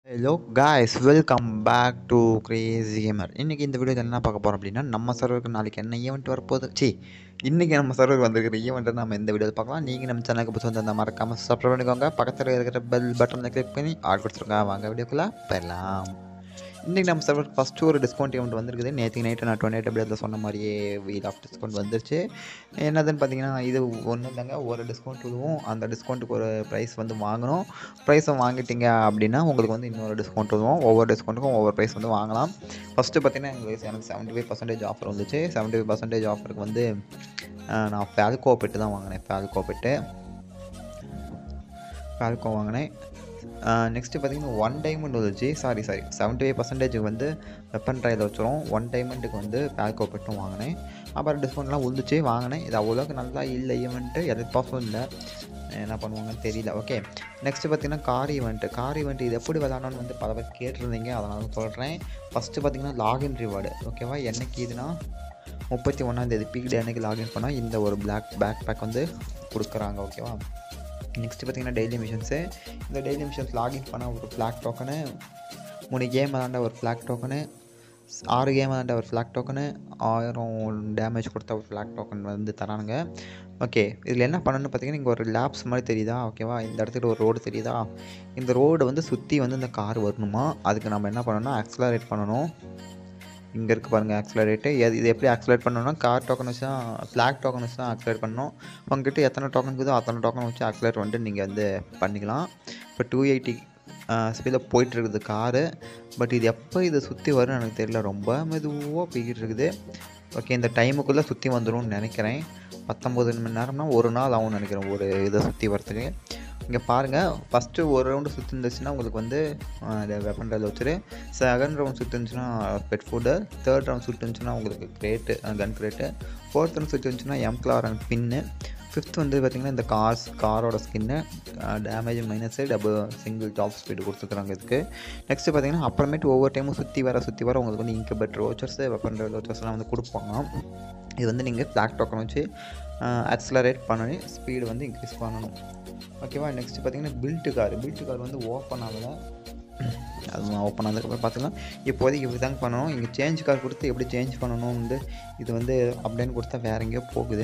hello guys welcome back to crazy gamer இன்றைக்கி இந்த வீடியோவில் என்ன பார்க்க போகிறோம் அப்படின்னா நம்ம சர்வருக்கு நாளைக்கு என்ன ஈவெண்ட் வரப்போகுது சி இன்றைக்கி நம்ம சர்வர் வந்திருக்கிற ஈவெண்ட்டை நம்ம இந்த வீடியோவில் பார்க்கலாம் நீங்கள் நம்ம சேனலுக்கு புதுசு வந்து அந்த மறக்காமல் சப்ஸ்கிரைப் பண்ணிக்கோங்க பக்கத்தில் இருக்கிற பெல் பட்டனை கிளிக் பண்ணி ஆட் கொடுத்துருங்க வாங்க வீடியோக்குள்ளே போயிடலாம் இன்றைக்கி நம்ம சர்வர் ஃபஸ்ட்டு ஒரு டிஸ்கவுண்ட் ஈவெண்ட் வந்திருக்குது நேற்று நைட்டு நான் டுவெண்ட்டி எயிட் அப்படியே சொன்ன மாதிரியே வீல் ஆஃப் டிஸ்கவுண்ட் வந்துருச்சு என்னதுன்னு பார்த்தீங்கன்னா இது ஒன்றும் இல்லைங்க ஒரு டிஸ்கவுண்ட் விடுவோம் அந்த டிஸ்கவுண்ட்டுக்கு ஒரு ப்ரைஸ் வந்து வாங்கணும் ப்ரைஸை வாங்கிட்டீங்க அப்படின்னா உங்களுக்கு வந்து இன்னொரு டிஸ்கவுண்ட் விடுவோம் ஒவ்வொரு டிஸ்கவுண்ட்டுக்கும் ஒவ்வொரு ப்ரைஸ் வந்து வாங்கலாம் ஃபஸ்ட்டு பார்த்தீங்கன்னா எங்களுக்கு எனக்கு செவன்ட்டி ஃபைவ் பர்சன்டேஜ் ஆஃபர் வந்துச்சு செவன்ட்டி ஃபைவ் பர்சன்டேஜ் ஆஃபருக்கு வந்து அஹ், நான் ஃபேல்கோ பெட்டு தான் வாங்கினேன் ஃபேல்கோ பெட்டு ஃபேல்கோ வாங்கினேன் நெக்ஸ்ட்டு பார்த்தீங்கன்னா ஒன் டைமண்ட் வந்துச்சு சாரி சாரி செவன்ட்டி ஃபைவ் பர்சன்டேஜுக்கு வந்து வெப்பன் ட்ரையில் வச்சுரும் ஒன் டைமண்ட்டுக்கு வந்து பேல்கோ பெட்டும் வாங்கினேன் அப்புறம் டிஸ்கவுண்ட்லாம் உழுந்துச்சு வாங்கினேன் இது அவ்வளோக்கு நல்லா இல்லை ஈவெண்ட்டு எதிர்பார்ப்பும் இல்லை என்ன பண்ணுவாங்கன்னு தெரியல ஓகே நெக்ஸ்ட்டு பார்த்தீங்கன்னா கார் ஈவெண்ட்டு கார் ஈவெண்ட் இது எப்படி விளாடணும்னு வந்து பல பேர் கேட்டிருந்தீங்க அதனால சொல்கிறேன் ஃபஸ்ட்டு பார்த்தீங்கன்னா லாகின் ரிவார்டு ஓகேவா என்னைக்கு இதுனா முப்பத்தி ஒன்றாந்தேதி பீக் டே அன்னைக்கு லாகின் பண்ணால் இந்த ஒரு பிளாக் பேக் பேக் வந்து கொடுக்குறாங்க ஓகேவா நெக்ஸ்ட்டு பார்த்தீங்கன்னா டெய்லி மிஷன்ஸு இந்த டெய்லி மிஷன்ஸ் லாகின் பண்ண ஒரு ஃப்ளாக் டோக்கனு மூணு கேம் விளாண்ட ஒரு ஃப்ளாக் டோக்கனு ஆறு கேம் விளாண்ட ஒரு ஃப்ளாக் டோக்கனு ஆயிரம் டேமேஜ் கொடுத்த ஒரு ஃப்ளாக் டோக்கன் வந்து தரானுங்க ஓகே இதில் என்ன பண்ணணும்னு பார்த்தீங்கன்னா இங்கே ஒரு லேப்ஸ் மாதிரி தெரியுதா ஓகேவா இந்த இடத்துல ஒரு ரோடு தெரியுதா இந்த ரோடு வந்து சுற்றி வந்து இந்த கார் வரணுமா அதுக்கு நம்ம என்ன பண்ணணும்னா ஆக்ஸலரேட் பண்ணணும் இங்கே இருக்குது பாருங்கள் ஆக்ஸலரேட்டு இது இது எப்படி ஆக்ஸலரேட் பண்ணணும்னா கார் டோக்கன் வச்சு தான் ஃப்ளாக் டோக்கன் வச்சு தான் ஆக்ஸலரேட் பண்ணணும் உங்ககிட்ட எத்தனை டோக்கன் இருக்குதோ அத்தனை டோக்கன் வச்சு ஆக்ஸலரேட் வந்துட்டு நீங்கள் வந்து பண்ணிக்கலாம் இப்போ டூ எயிட்டி ஸ்பீடில் போயிட்டுருக்குது காரு பட் இது எப்போ இதை சுற்றி வரும்னு எனக்கு தெரியல ரொம்ப மெதுவாக போய்கிட்டு இருக்குது ஓகே இந்த டைமுக்குள்ளே சுற்றி வந்துடும்னு நினைக்கிறேன் பத்தொம்பது மணி நேரம்னா ஒரு நாள் ஆகும்னு நினைக்கிறேன் ஒரு இதை சுற்றி வரத்துக்கு இங்கே பாருங்கள் ஃபஸ்ட்டு ஒரு ரவுண்டு சுற்றி இருந்துச்சுன்னா உங்களுக்கு வந்து வெப்பன் ட்ரைல் வச்சுரு செகண்ட் ரவுண்ட் சுற்றி இருந்துச்சுன்னா பெட் ஃபுட்டு தேர்ட் ரவுண்ட் சுற்றி இருந்துச்சுன்னா உங்களுக்கு crate gun crate fourth round சுற்றி இருந்துச்சுன்னா எம்க்லார் அண்ட் பின்னு ஃபிஃப்த் வந்து பார்த்திங்கன்னா இந்த கார்ஸ் காரோட skin damage minus double single top speed கொடுத்துருக்குறாங்க இதுக்கு நெக்ஸ்ட்டு பார்த்தீங்கன்னா அப்புறமேட்டு ஒவ்வொரு டைமும் சுற்றி வர சுற்றி வர உங்களுக்கு வந்து இன்குபேட்டர் ரோச்சர்ஸு வெப்பன் ரோச்சர்ஸ்லாம் வந்து கொடுப்பாங்க இது வந்து நீங்கள் ஃப்ளாக் டோக்கன் வச்சு ஆக்ஸலரேட் பண்ணி ஸ்பீடு வந்து இன்க்ரீஸ் பண்ணணும் ஓகேவா நெக்ஸ்ட்டு பார்த்தீங்கன்னா பில்ட்டு கார் பில்ட்டு கார் வந்து ஓப்பன் ஆகலை அது ஓப்பன் ஆனதுக்கப்புறம் பார்த்தீங்கன்னா இப்போதைக்கு இப்படி தாங்க பண்ணணும் இங்கே சேஞ்ச் கார் கொடுத்து எப்படி சேஞ்ச் பண்ணணும் வந்து இது வந்து அப்படின்னு கொடுத்தா வேற எங்கேயோ போகுது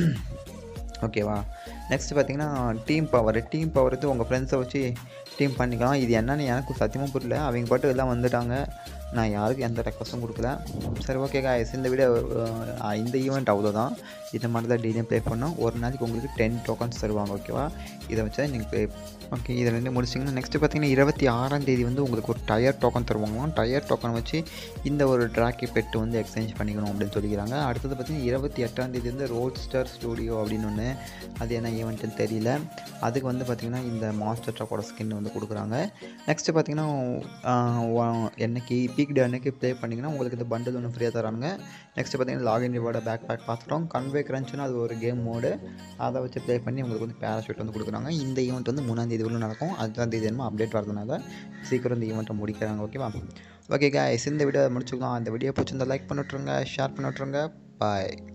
ஓகேவா நெக்ஸ்ட் பார்த்தீங்கன்னா டீம் பவர் டீம் பவர் வந்து உங்கள் ஃப்ரெண்ட்ஸை வச்சு டீம் பண்ணிக்கலாம் இது என்னன்னு எனக்கு சத்தியமாக புரியல அவங்க பாட்டு எல்லாம் வந்துட்டாங்க நான் யாருக்கும் எந்த ரெக்வஸ்ட்டும் கொடுக்கல சரி ஓகே காய்ஸ் இந்த வீடியோ அஹ், இந்த ஈவெண்ட் அவ்வளோதான் இந்த மாதிரி தான் டெய்லியும் ப்ளே பண்ணோம் ஒரு நாளைக்கு உங்களுக்கு டென் டோக்கன்ஸ் தருவாங்க ஓகேவா இதை வச்சா நீங்கள் ப்ளே ஓகே இதை ரெண்டு முடிச்சிங்கன்னா நெக்ஸ்ட்டு பார்த்தீங்கன்னா இருபத்தி ஆறாம் தேதி வந்து உங்களுக்கு ஒரு டயர் டோக்கன் தருவாங்களாம் டயர் டோக்கன் வச்சு இந்த ஒரு ட்ராக்கி பெட்டு வந்து எக்ஸ்சேஞ்ச் பண்ணிக்கணும் அப்படின்னு சொல்லிக்கிறாங்க அடுத்தது பார்த்தீங்கன்னா இருபத்தி எட்டாம் தேதி வந்து ரோட் ஸ்டார் ஸ்டூடியோ அப்படின்னு ஒன்று அது என்ன ஈவெண்ட்டுன்னு தெரியல அதுக்கு வந்து பார்த்திங்கன்னா இந்த மாஸ்டர் ட்ரக்கோட ஸ்கின் வந்து கொடுக்குறாங்க நெக்ஸ்ட்டு பார்த்தீங்கன்னா ஆஹ், வா- என்னைக்கு பீக் டே அன்னைக்கு ப்ளே பண்ணிங்கன்னா உங்களுக்கு இந்த பண்டில் ஒன்று ஃப்ரீயாக தராங்க நெக்ஸ்ட்டு பார்த்தீங்கன்னா லாகின் ரிவார்டை பேக் பேக் பார்த்துட்டோம் கன்வே கிரன்ச்சுன்னு அது ஒரு கேம் மோடு அதை வச்சு ப்ளே பண்ணி உங்களுக்கு வந்து பேராஷூட் வந்து கொடுக்குறாங்க இந்த ஈவெண்ட் வந்து மூணாம் தேதி உள்ள நடக்கும் அஞ்சாம் தேதி என்னமோ அப்டேட் வரதுனால சீக்கிரம் இந்த ஈவெண்ட்டை முடிக்கிறாங்க ஓகேவா ஓகே guys இந்த வீடியோ முடிச்சுக்கலாம் இந்த வீடியோ பிடிச்சிருந்தா லைக் பண்ணிட்டுருங்க ஷேர் பண்ணிட்டுருங்க பாய்